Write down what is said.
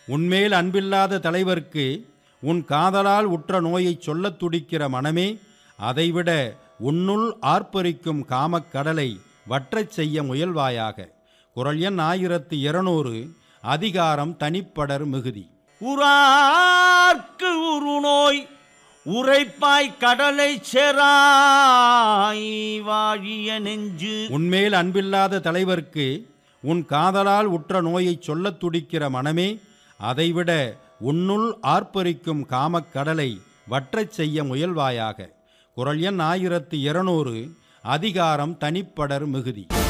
உன்மேல் அன்பில்லாத தலைவர்க்கு உன் காதலால் உற்ற நோயைச் சொல்லத் துடிக்கிற மனமே அதைவிட உன்னுள் ஆர்ப்பரிக்கும் காமக் கடலை வற்றச் செய்ய முயல்வாயாக குரல் எண் ஆயிரத்து இருநூறு அதிகாரம் தனிப்படர் மிகுதி உரார்க்கு உருநோய் உரைப்பாய் கடலை செராய் வாழிய நெஞ்சு உன்மேல் அன்பில்லாத தலைவர்க்கு உன் காதலால் உற்ற நோயைச் சொல்லத் துடிக்கிற மனமே அதைவிட உன்னுள் ஆர்ப்பரிக்கும் காமக் கடலை வற்றச் செய்ய முயல்வாயாக குரல் எண் ஆயிரத்து இருநூறு அதிகாரம் தனிப்படர் மிகுதி